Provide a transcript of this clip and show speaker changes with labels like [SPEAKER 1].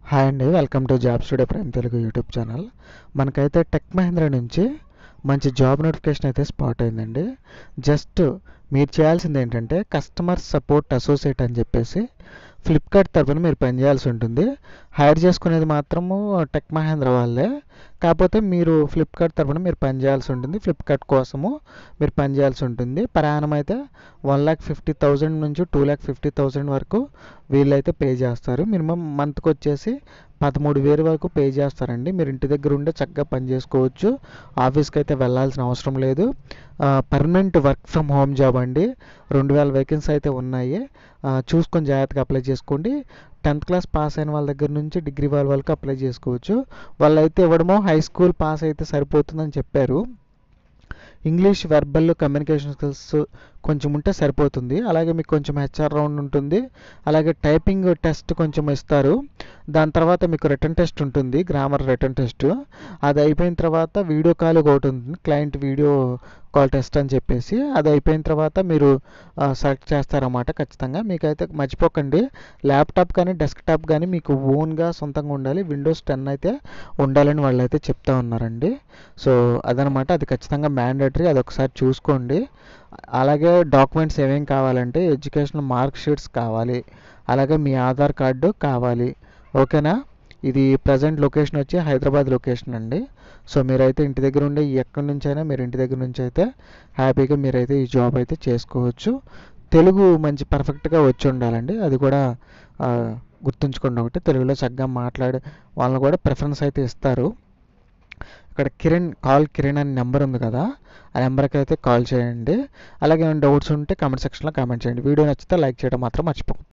[SPEAKER 1] hi అండి welcome to job studio prime Telugu YouTube channel మనకైతే Tech Mahindra నుంచి మంచి జాబ్ నోటిఫికేషన్ అయితే స్పాట్ అయిందండి జస్ట్ మీరు చేయాల్సింది ఏంటంటే కస్టమర్ సపోర్ట్ అసోసియేట్ అని చెప్పేసి ఫ్లిప్కార్ట్ తరఫున మీరు పనిచేయాల్సి ఉంటుంది హైర్ చేసుకునేది మాత్రము టెక్ మహేంద్ర వాళ్ళే కాకపోతే మీరు ఫ్లిప్కార్ట్ తరఫున మీరు పనిచేయాల్సి ఉంటుంది ఫ్లిప్కార్ట్ కోసము మీరు పనిచేయాల్సి ఉంటుంది ప్రయాణం అయితే వన్ ల్యాక్ ఫిఫ్టీ థౌజండ్ నుంచి టూ ల్యాక్ ఫిఫ్టీ థౌజండ్ వరకు వీళ్ళైతే పే చేస్తారు మినిమం మంత్కి వచ్చేసి పదమూడు వేలు వరకు పే చేస్తారండి మీరు ఇంటి దగ్గర ఉండే చక్కగా పని చేసుకోవచ్చు ఆఫీస్కి అయితే వెళ్ళాల్సిన అవసరం లేదు permanent work from home job అండి రెండు వేల వేకెన్సీ అయితే ఉన్నాయి ఆ, చూసుకొని జాగ్రత్తగా అప్లై చేసుకోండి టెన్త్ క్లాస్ పాస్ అయిన వాళ్ళ దగ్గర నుంచి డిగ్రీ వాళ్ళ వరకు అప్లై చేసుకోవచ్చు వాళ్ళు అయితే ఇవ్వడమో హై స్కూల్ పాస్ అయితే సరిపోతుందని చెప్పారు ఇంగ్లీష్ వెర్బల్ కమ్యూనికేషన్ స్కిల్స్ కొంచెం ఉంటే సరిపోతుంది అలాగే మీకు కొంచెం హెచ్ఆర్ రౌండ్ ఉంటుంది అలాగే టైపింగ్ టెస్ట్ కొంచెం ఇస్తారు దాని తర్వాత మీకు రిటర్న్ టెస్ట్ ఉంటుంది గ్రామర్ రిటర్న్ టెస్ట్ అది అయిపోయిన తర్వాత వీడియో కాల్ ఒకటి ఉంటుంది క్లయింట్ వీడియో కాల్ టెస్ట్ అని చెప్పేసి అది అయిపోయిన తర్వాత మీరు సెలెక్ట్ చేస్తారన్నమాట ఖచ్చితంగా మీకైతే మర్చిపోకండి ల్యాప్టాప్ కానీ డెస్క్టాప్ కానీ మీకు ఓన్గా సొంతంగా ఉండాలి విండోస్ టెన్ అయితే ఉండాలని వాళ్ళు అయితే చెప్తా ఉన్నారండి సో అదనమాట అది ఖచ్చితంగా మ్యాండేటరీ అది ఒకసారి చూసుకోండి అలాగే డాక్యుమెంట్స్ ఏమేం కావాలంటే ఎడ్యుకేషనల్ మార్క్ షీట్స్ కావాలి అలాగే మీ ఆధార్ కార్డు కావాలి ఓకేనా ఇది ప్రజెంట్ లొకేషన్ వచ్చి హైదరాబాద్ లొకేషన్ అండి సో మీరైతే ఇంటి దగ్గర ఉండే ఎక్కడి నుంచి అయినా మీరు ఇంటి దగ్గర నుంచి అయితే హ్యాపీగా మీరైతే ఈ జాబ్ అయితే చేసుకోవచ్చు తెలుగు మంచి పర్ఫెక్ట్గా వచ్చి ఉండాలండి అది కూడా ఆ, గుర్తుంచుకోండి ఒకటి తెలుగులో చక్కగా మాట్లాడే వాళ్ళని కూడా ప్రిఫరెన్స్ అయితే ఇస్తారు ఇక్కడ కిరణ్ కాల్ కిరణ్ అనే నెంబర్ ఉంది కదా ఆ నెంబర్కి అయితే కాల్ చేయండి అలాగే ఏమైనా డౌట్స్ ఉంటే కామెంట్ సెక్షన్లో కామెంట్ చేయండి వీడియో నచ్చితే లైక్ చేయడం మాత్రం మర్చిపోకండి